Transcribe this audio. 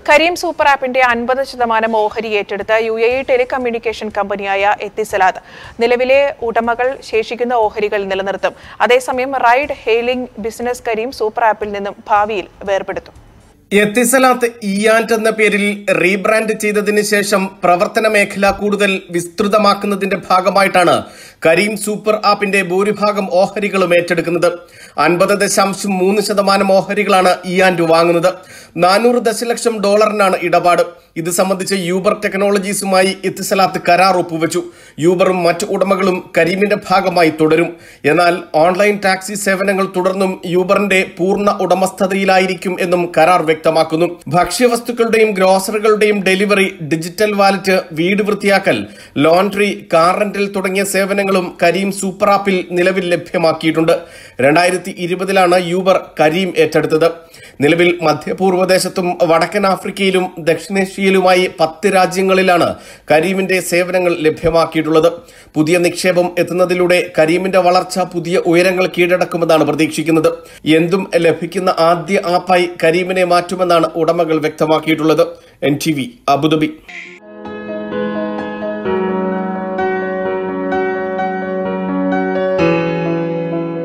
Kareem super ആപ്പിന്റെ അൻപത് ശതമാനം ഓഹരി ഏറ്റെടുത്ത യു എ ഇ ടെലികമ്മ്യൂണിക്കേഷൻ കമ്പനിയായ എത്തിസലാത്ത് നിലവിലെ ഉടമകൾ ശേഷിക്കുന്ന ഓഹരികൾ നിലനിർത്തും അതേസമയം ride hailing business Careem super ആപ്പിൽ നിന്നും ഭാവിയിൽ വേർപെടുത്തും എത്തിസലാത്ത് ഇയാൻറ്റ് എന്ന പേരിൽ റീബ്രാൻഡ് ചെയ്തതിന് ശേഷം പ്രവർത്തന മേഖല കൂടുതൽ വിസ്തൃതമാക്കുന്നതിന്റെ ഭാഗമായിട്ടാണ് കരീം സൂപ്പർ ആപ്പിന്റെ ഭൂരിഭാഗം ഓഹരികളും ഏറ്റെടുക്കുന്നത് അൻപത് ദശാംശം മൂന്ന് ശതമാനം ഓഹരികളാണ് ഇയാൻറ്റ് വാങ്ങുന്നത് നാനൂറ് ദശലക്ഷം ഡോളറിനാണ് ഇടപാട് ഇത് സംബന്ധിച്ച് യൂബർ ടെക്നോളജീസുമായി എത്തിസലാത്ത് കരാർ ഒപ്പുവെച്ചു യൂബറും മറ്റു ഉടമകളും കരീമിന്റെ ഭാഗമായി തുടരും എന്നാൽ ഓൺലൈൻ ടാക്സി സേവനങ്ങൾ തുടർന്നും യൂബറിന്റെ പൂർണ്ണ ഉടമസ്ഥതയിലായിരിക്കും എന്നും കരാർ വ്യക്തമാക്കുന്നു ഭക്ഷ്യവസ്തുക്കളുടെയും ഗ്രോസറികളുടെയും ഡെലിവറി ഡിജിറ്റൽ വാലറ്റ് വീട് വൃത്തിയാക്കൽ ലോണ്ടറി കാർ റെന്റൽ തുടങ്ങിയ സേവനങ്ങളും കരീം സൂപ്പർ ആപ്പിൽ നിലവിൽ ലഭ്യമാക്കിയിട്ടുണ്ട് രണ്ടായിരത്തി ഇരുപതിലാണ് യൂബർ കരീം ഏറ്റെടുത്തത് നിലവിൽ മധ്യപൂർവ്വദേശത്തും വടക്കൻ ആഫ്രിക്കയിലും ദക്ഷിണേഷ്യയിലുമായി പത്ത് രാജ്യങ്ങളിലാണ് കരീമിന്റെ സേവനങ്ങൾ ലഭ്യമാക്കിയിട്ടുള്ളത് പുതിയ നിക്ഷേപം എത്തുന്നതിലൂടെ കരീമിന്റെ വളർച്ച പുതിയ ഉയരങ്ങൾ കീഴടക്കുമെന്നാണ് പ്രതീക്ഷിക്കുന്നത് എന്തും ലഭിക്കുന്ന ആദ്യ ആപ്പായി കരീമിനെ മാറ്റുമെന്നാണ് ഉടമകൾ വ്യക്തമാക്കിയിട്ടുള്ളത് എൻ ടി വി അബുദാബി